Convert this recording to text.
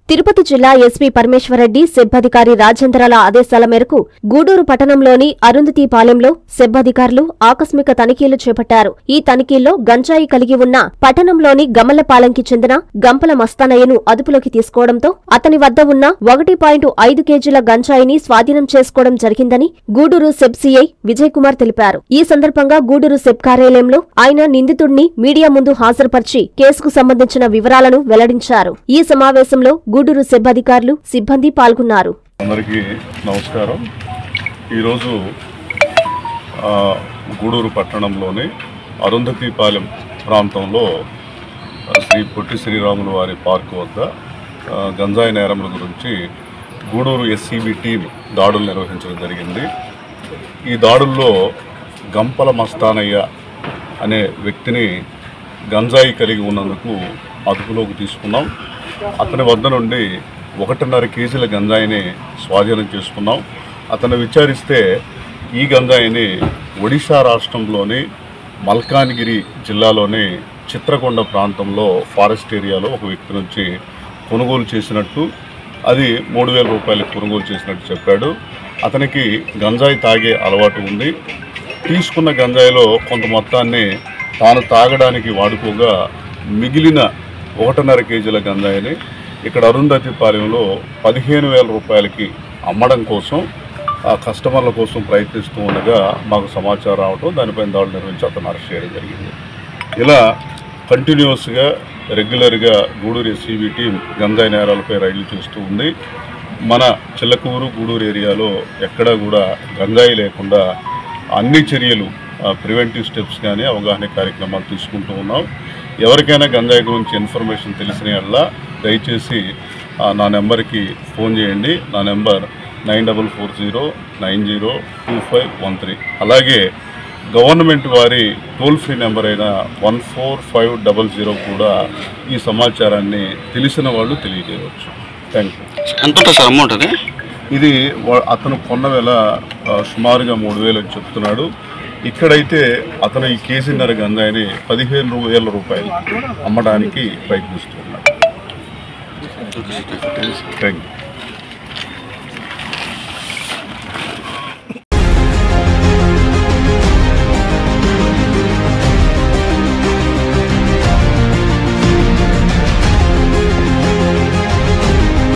తిరుపతి జిల్లా ఎస్పీ పరమేశ్వరరెడ్డి సెబ్బధికారి రాజేంద్రాల ఆదేశాల మేరకు గూడూరు పట్టణంలోని అరుంధతిపాలెంలో సెబ్బధికారులు ఆకస్మిక తనిఖీలు చేపట్టారు ఈ తనిఖీల్లో గంజాయి కలిగి ఉన్న పట్టణంలోని గమల్లపాలెంకి చెందిన గంపల మస్తానయ్యను అదుపులోకి తీసుకోవడంతో అతని వద్ద ఉన్న ఒకటి పాయింట్ ఐదు కేజీల గంజాయిని స్వాధీనం చేసుకోవడం జరిగిందని గూడూరు సెబ్ సీఐ విజయ్ కుమార్ తెలిపారు ఈ సందర్భంగా గూడూరు సెబ్ కార్యాలయంలో ఆయన నిందితుడిని మీడియా ముందు హాజరుపరిచి కేసుకు సంబంధించిన వివరాలను వెల్లడించారు ఈ సమావేశంలో గూడూరు సెబ్ అధికారులు సిబ్బంది పాల్గొన్నారు అందరికీ నమస్కారం ఈరోజు ఆ, గూడూరు పట్టణంలోని అరుంధతిపాలెం ప్రాంతంలో ఆ, శ్రీ పొట్టి శ్రీరాములు వారి పార్కు వద్ద ఆ, గంజాయి నేరముల గురించి గూడూరు ఎస్సీబీ టీం దాడులు నిర్వహించడం జరిగింది ఈ దాడుల్లో గంపల మస్తానయ్య అనే వ్యక్తిని గంజాయి కలిగి ఉన్నందుకు అదుపులోకి తీసుకున్నాం అతని వద్ద నుండి ఒకటిన్నర కేజీల గంజాయిని స్వాధీనం చేసుకున్నాం అతను విచారిస్తే ఈ గంజాయిని ఒడిశా రాష్ట్రంలోని మల్కాన్గిరి జిల్లాలోని చిత్రకొండ ప్రాంతంలో ఫారెస్ట్ ఏరియాలో ఒక వ్యక్తి నుంచి కొనుగోలు చేసినట్టు అది మూడు వేల రూపాయలకు కొనుగోలు చేసినట్టు చెప్పాడు అతనికి గంజాయి తాగే అలవాటు ఉంది తీసుకున్న గంజాయిలో కొంత మొత్తాన్ని తాను తాగడానికి వాడుకోగా మిగిలిన ఒకటిన్నర కేజీల గంజాయిని ఇక్కడ అరుంధతిపాలెంలో పదిహేను వేల రూపాయలకి అమ్మడం కోసం ఆ కస్టమర్ల కోసం ప్రయత్నిస్తూ ఉండగా మాకు సమాచారం రావటం దానిపైన దాడులు నిర్వహించి అతను అరెస్ట్ చేయడం జరిగింది ఇలా కంటిన్యూస్గా రెగ్యులర్గా గూడూరు ఎస్సీబీ టీం గంజాయి నేరాలపై రైళ్లు చేస్తూ ఉంది మన చిల్లకూరు గూడూరు ఏరియాలో ఎక్కడా కూడా గంజాయి లేకుండా అన్ని చర్యలు ప్రివెంటివ్ స్టెప్స్ కానీ అవగాహన కార్యక్రమాలు తీసుకుంటూ ఉన్నాం ఎవరికైనా గంజాయి గురించి ఇన్ఫర్మేషన్ తెలిసిన వల్ల దయచేసి ఆ, నా నెంబర్కి ఫోన్ చేయండి నా number nine double four zero nine zero two five one three అలాగే గవర్నమెంట్ వారి టోల్ ఫ్రీ నెంబర్ అయిన one four five double zero కూడా ఈ సమాచారాన్ని తెలిసిన వాళ్ళు తెలియజేయవచ్చు థ్యాంక్ యూ ఎంత ఉంటుంది సార్ అమౌంట్ అది ఇది వా- అతను కొన్న వేళ ఆ, సుమారుగా మూడు వేలు అని చెప్తున్నాడు ఇక్కడైతే అతను ఈ కేజీన్నర గంజాయిని పదిహేను వేల రూపాయలు అమ్మడానికి ప్రయత్నిస్తున్నాడు థ్యాంక్ యూ